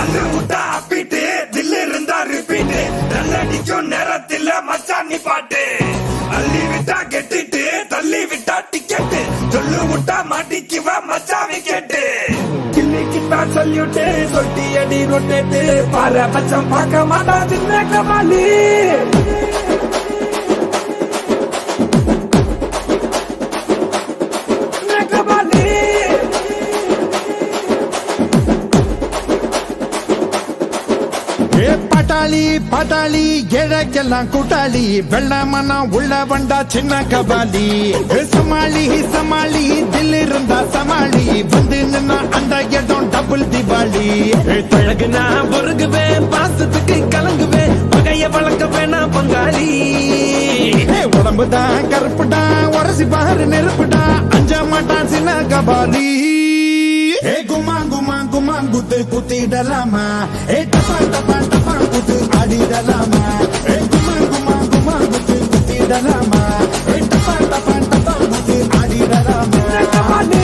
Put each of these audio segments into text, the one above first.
தள்ளு விட்டா அப்பிட்டு தில்லு இருந்தா ரிப்பீட்டு நல்லடிக்கும் நேரத்தில் மச்சான் நீ பாட்டு அள்ளி விட்டா கெட்டிட்டு தள்ளி விட்டா டிக்கெட்டு சொல்லு விட்டா மாட்டிக்குவ மச்சா விக்கெட்டு கிள்ளி கிட்டா சொல்லிட்டு சொட்டி அடி ரொட்டேட்டு பாரு பச்சம் பார்க்க மாட்டா சின்ன கமாலி சின்ன கமாலி ஏ பட்டாளி பட்டாளி ஏழைக்கெல்லாம் கூட்டாளி வெள்ளமனா உள்ள வண்டா சின்ன கபாலி ஏ சமாளி சமாளி தில் இருந்தா சமாளி வந்து நின்னா அந்த இடம் டபுள் திவாலி ஏய், பழகுனா பொறுகுவேன் பாசத்துக்கு கலங்குவேன் பகைய வளர்க்க வேணா பங்காளி ஏ உடம்புதான் கருப்புடா உரசி பாரு நெருப்புடா அஞ்ச மாட்டான் சின்ன கபாலி ஏ குமா குமா குமா குத்து குத்திடலாமா ஏ டப்பா டப்பா டப்பா குத்து ஆடிடலாமா ஏ குமா குமா குமா குத்து குத்திடலாமா ஏ டப்பா டப்பா டப்பா குத்து ஆடிடலாமா கமாலி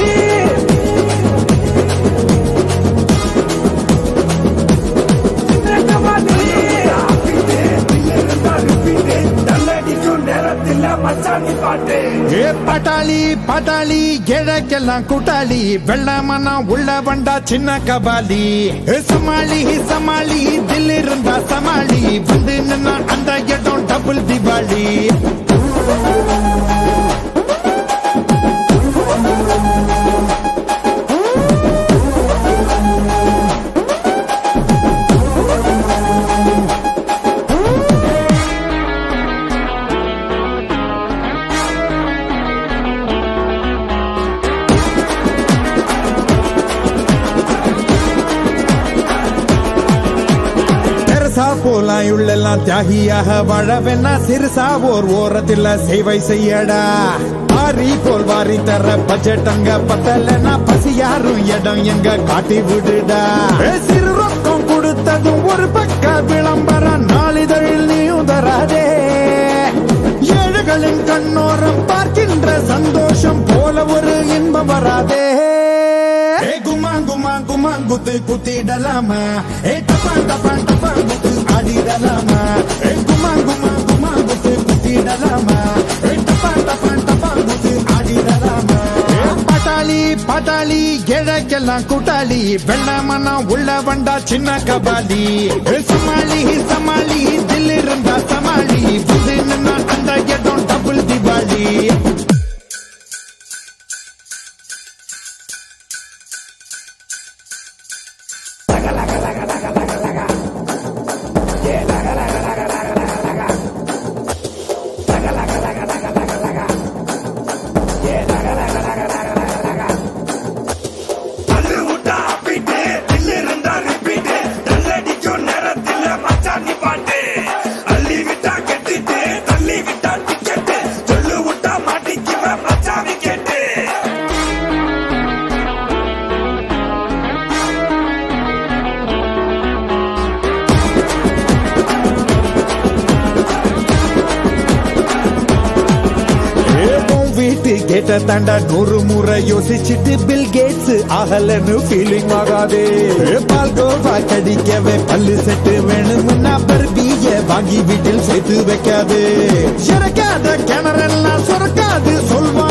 பாட்டு ஏ பட்டாளி பட்டாளி ஏழைக்கெல்லாம் கூட்டாளி வெள்ளமனா உள்ள வண்டா சின்ன கபாலி ஏ சமாளி சமாளி தில் இருந்தா சமாளி வந்து நின்னா அந்த இடம் டபுள் திவாலி பெருசா போலாம் உள்ளெல்லாம் தியாகியாக வாழவென்னா சிறுசா ஓர் ஓரத்தில் சேவை செய்யடா ஆரி போல் வாரி தர பட்ஜெட் அங்க பத்தலன்னா பசி யாரும் இடம் எங்க காட்டி விடுடா ஏ, சிறு ரொக்கம் கொடுத்ததும் ஒரு பக்க விளம்பரம் நாளிதழில் நீயும் தராதே ஏழைகளின் கண்ணோரம் பார்க்கின்ற சந்தோஷம் போல ஒரு இன்பம் வராதே ஏ குமா குமா குமா குத்து குத்திடலாமா ஏ டப்பா டப்பா டப்பா குத்து ஆடிடலாமா ஏ குமா குமா குமா குத்து குத்திடலாமா ஏ டப்பா டப்பா டப்பா குத்து ஆடிடலாமா ஏ பட்டாளி பட்டாளி ஏழைக்கெல்லாம் கூட்டாளி வெள்ளமனா உள்ள வண்டா சின்ன கபாலி ஏ சமாளி சமாளி தில் இருந்தா சமாளி வந்து நின்னா அந்த இடம் டபுள் திவாலி தள்ளு விட்டா அப்பிட்டு தில்லு இருந்தா ரிப்பீட்டு நல்லடிக்கும் நேரத்தில் மச்சான் நீ பாட்டு அள்ளி விட்டா கெட்டிட்டு தள்ளி விட்டா டிக்கெட்டு சொல்லு விட்டா மாட்டிக்குவ மச்சா விக்கெட்டு ஏதும் வீட்டு கேட்ட தாண்டா நூறு முறை யோசிச்சுட்டு பில் கேட்ஸ் ஆகலன்னு ஃபீலிங் ஆகாதே ஏ, பால்கோவா கடிக்கவே பல்லு செட்டு வேணும்னா பர்பிய வாங்கி வீட்டில் சேர்த்து வைக்காது இறக்காத கிணறெல்லாம் சுரக்காது சொல்வா